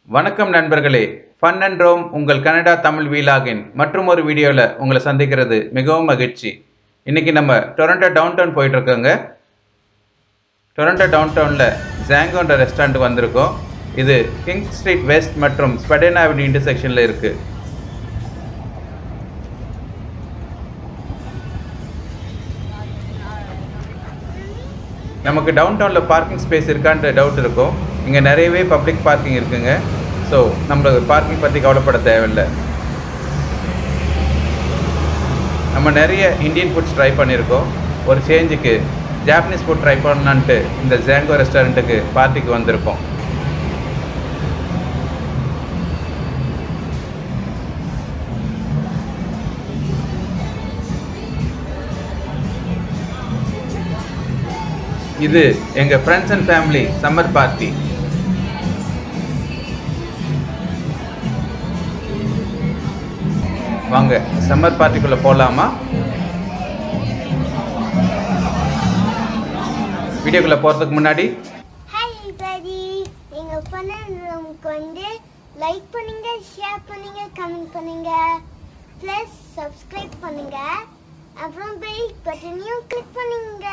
வணக்கம் நண்பர்களே fun and roam உங்கள் கனடா தமிழ் வீலாகின் மற்றும் ஒரு வீடியோவில் உங்களை சந்திக்கிறது மிகவும் மகிழ்ச்சி இன்னைக்கு நம்ம டொரண்டோ டவுன் டவுன் போயிட்டு இருக்கோங்க டொரண்டோ டவுன் டவுனில் ஜாங்கோன்ற ரெஸ்டாரண்ட் வந்திருக்கோம் இது கிங் ஸ்ட்ரீட் வெஸ்ட் மற்றும் ஸ்பெடேனா அவென்யூ இன்டர்செக்ஷனில் இருக்குது நமக்கு டவுன் டவுனில் பார்க்கிங் ஸ்பேஸ் இருக்கான்ற டவுட் இருக்கும் இங்கே நிறையவே பப்ளிக் பார்க்கிங் இருக்குங்க ஸோ நம்மளுக்கு பார்க்கிங் பற்றி கவலைப்பட தேவையில்லை நம்ம நிறைய இந்தியன் ஃபுட்ஸ் ட்ரை பண்ணியிருக்கோம் ஒரு சேஞ்சுக்கு ஜாப்பனீஸ் ஃபுட் ட்ரை பண்ணலான்ட்டு இந்த ஜாங்கோ ரெஸ்டாரண்ட்டுக்கு பார்ட்டிக்கு வந்திருக்கோம் இது எங்கள் friends and family summer party வாங்க சம்மர் பார்ட்டிக்குள்ளே போகலாமா வீடியோக்குள்ளே போகிறதுக்கு முன்னாடி ஹாய் everybody எங்க பண்ண ரூமுக்கு வந்து லைக் பண்ணுங்க ஷேர் பண்ணுங்க கமெண்ட் பண்ணுங்க ப்ளஸ் சப்ஸ்கிரைப் பண்ணுங்க அப்புறம் பெல் பட்டனையும் கிளிக் பண்ணுங்க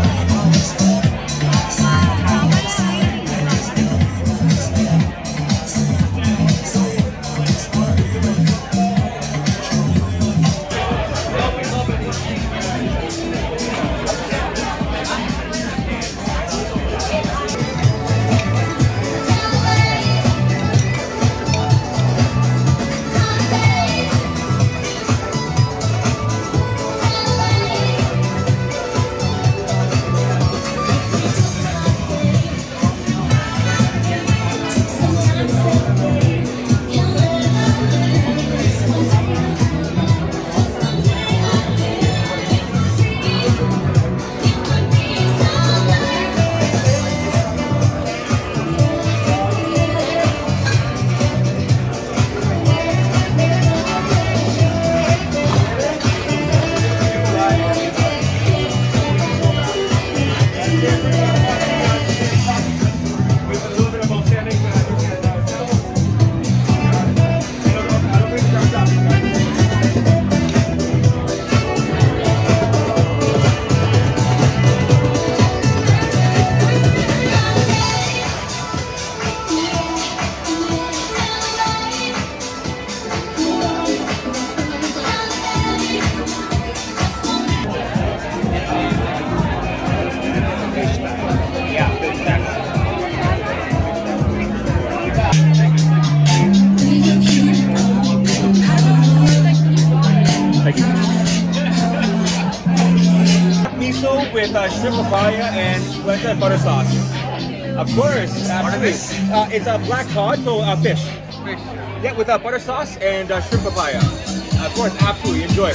miso with uh, shrimp papaya and plantain butter sauce. Of course, absolutely. Uh, it's a black cod, so uh, fish. Fish. Yeah, with uh, butter sauce and uh, shrimp papaya. Of course, absolutely. Enjoy.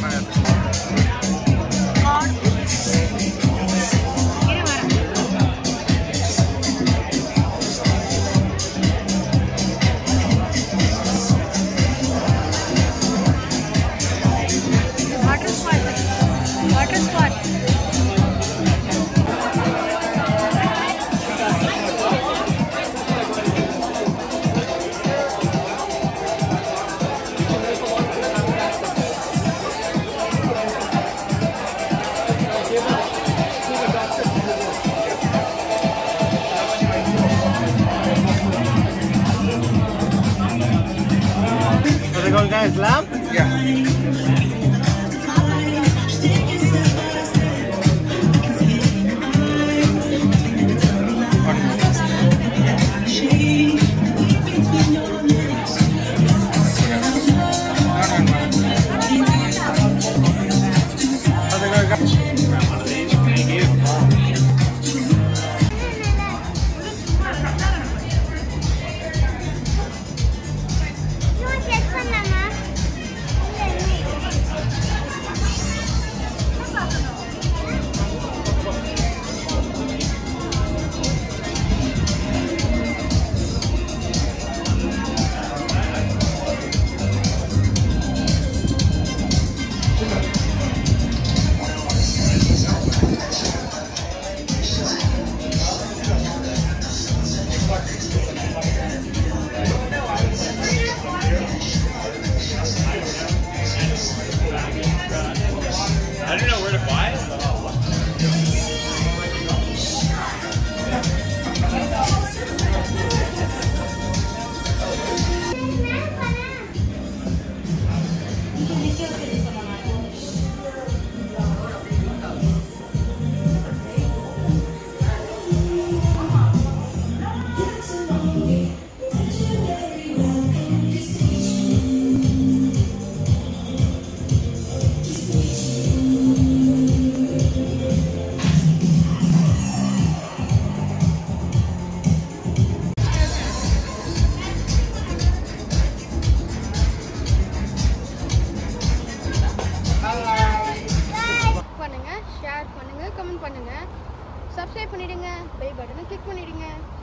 Butterscotch. Butterscotch. How's it going, guys? Lamb?